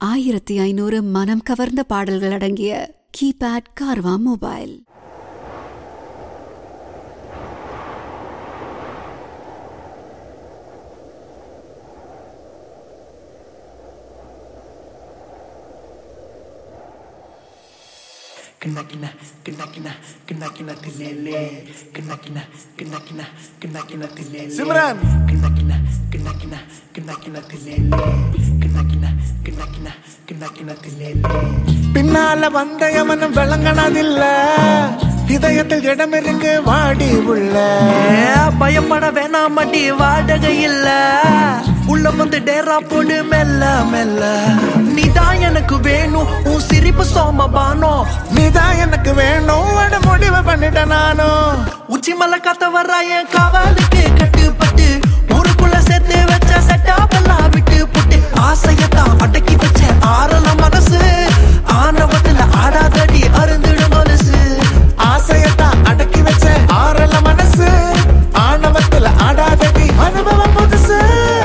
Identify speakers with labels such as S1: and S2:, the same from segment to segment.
S1: ஆயிரத்தி ஐநூறு மனம் கவர்ந்த பாடல்கள் அடங்கிய கீபேட் கார்வா மொபைல்
S2: கிண்ண கிண்ண கிண்ண கிண்ண கிண்ண கிண்ண தில்லேலே கிண்ண கிண்ண கிண்ண கிண்ண கிண்ண கிண்ண தில்லேலே
S3: சிம்ரன்.
S2: கிண்ண கிண்ண கிண்ண கிண்ண கிண்ண கிண்ண தில்லேலே கிண்ண கிண்ண கிண்ண கிண்ண கிண்ண கிண்ண தில்லேலே
S3: பின்னால வந்த எவனும் விளங்கினதில்ல இதயத்தில் இடம் இருக்கு வாடி உள்ள
S4: ஏ, பயப்பட வேணாம் மடி வாடகை இல்ல உள்ள வந்து டேரா போடு மெல்ல மெல்ல நீதான் எனக்கு வேணும் உன் சிரிப்பு சோமபானோ
S3: நீதான் எனக்கு வேணும் அட முடிவு பண்ணிட்ட நானும்
S4: உச்சி மலை காத்த வர்ற என் காவலுக்கு கட்டுப்பட்டு ஊருக்குள்ள சேர்த்து வச்ச செட்டாப்பெல்லாம் விட்டு புட்டு ஆசையத்தான் அடக்கி வச்ச ஆறல மனசு ஆணவத்துல ஆடாதடி அருந்திடும் மனசு
S3: ஆசையத்தான் அடக்கி வச்ச ஆறல மனசு ஆணவத்துல ஆடாதடி அனுபவம் புதுசு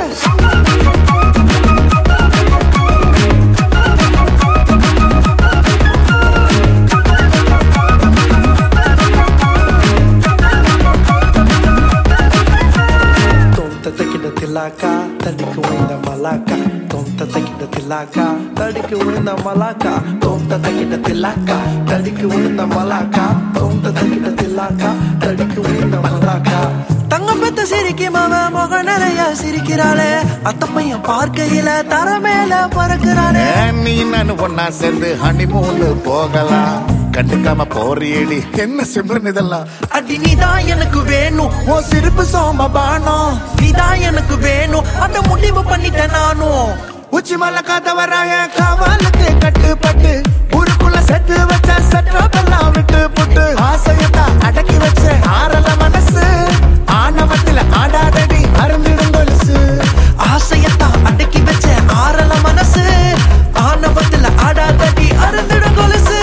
S4: தொந்த தக்கிட தில்லாக்கா தடிக்கு விழுந்த மலாக்கா தொந்த தக்கிட தில்லாக்கா தடிக்கு விழுந்த மலாக்கா தொந்த தக்கிட தில்லாக்கா தடிக்கு விழுந்த மலாக்கா தொந்த தக்கிட தில்லாக்கா தடிக்கு விழுந்த மலாக்கா தங்கம் பெத்த சிரிக்கும் அவன் முக நிறைய சிரிக்கிறாளே அத்த பையன் பார்க்கையில தர மேல பறக்கிறானே
S3: ஏன் நீ நான் ஒன்னா சேர்ந்து ஹனிமூனு போகலாம் கண்டுக்காம போறியடி என்ன சிம்ரன் இதெல்லாம்
S4: அடி நீதான் எனக்கு வேணும்
S3: ஓ சிரிப்பு சோமபானம்
S4: நீதான் எனக்கு வேணும் அந்த முடிவு பண்ணிட்டேன் நானும்
S3: உச்சி மலை காத்த வராய காவலுக்கு கட்டுப்பட்டு ஊருக்குள்ள செத்து வச்ச சட்டப்பெல்லாம் விட்டு புட்டு ஆசையத்தான் அடக்கி வச்ச ஆறல மனசு ஆணவத்துல ஆடாதடி அருந்திடும் கொலுசு
S4: ஆசையத்தான் அடக்கி வச்ச ஆறல மனசு ஆணவத்துல ஆடாதடி அருந்திடும் கொலுசு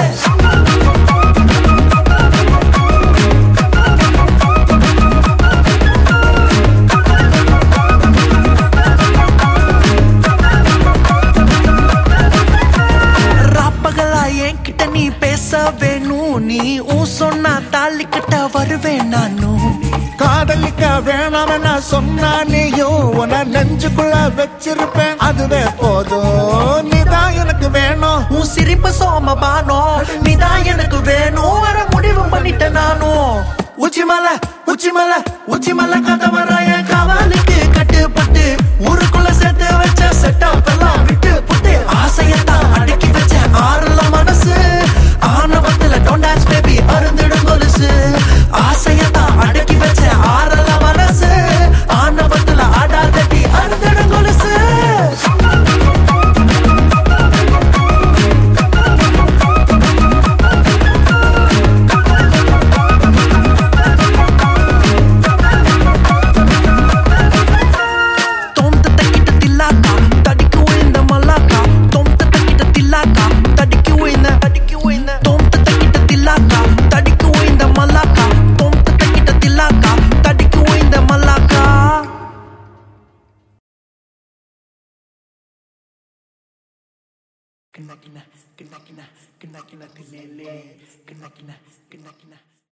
S4: ராப்பகலா என்கிட்ட நீ பேச வேணும் நீ ஊ சொன்னா தாலி கட்ட வருவேன் நானும்
S3: காதலிக்க வேணாம் நான் சொன்னா நீயும் உன நெஞ்சுக்குள்ள வச்சிருப்பேன் அதுவே போதும் நீதான் எனக்கு வேணும்
S4: உன் சிரிப்பு சோமபானோ நீதான் எனக்கு வேணும் வர முடிவு பண்ணிட்டேன் நானும் உச்சிமலை உச்சிமலை உச்சிமலை கதை வர என் காவலுக்கு கட்டுப்பட்டு ஊருக்குள்ள சேர்த்து வச்ச செட்டப் எல்லாம் விட்டு புட்டு ஆசையத்தான் அடக்கி வச்ச ஆறுல மனசு ஆணவத்துல டோன் டான்ஸ் பேபி அருந்திடும் கொலுசு ஆசையத்தான் அடக்கி வச்ச ஆறல மனசு ஆணவத்துல ஆடாதடி அருந்திடும் கொலுசு தொந்த தக்கிட்ட தில்லாக்கா தடிக்கு விழுந்த மல்லாக்கா தொந்த தக்கிட்ட தில்லாக்கா தடிக்கு விழுந்த தடிக்கு விழுந்த தொந்த தக்கிட்ட தில்லாக்கா தடிக்கு விழுந்த மல்லாக்கா தொந்த தக்கிட்ட தில்லாக்கா தடிக்கு விழுந்த மல்லாக்கா
S2: கிண்ண கிண்ண கிண்ண கிண்ண கிண்ண கிண்ண தில்லேலே கிண்ண கிண்ண கிண்ண கிண்ண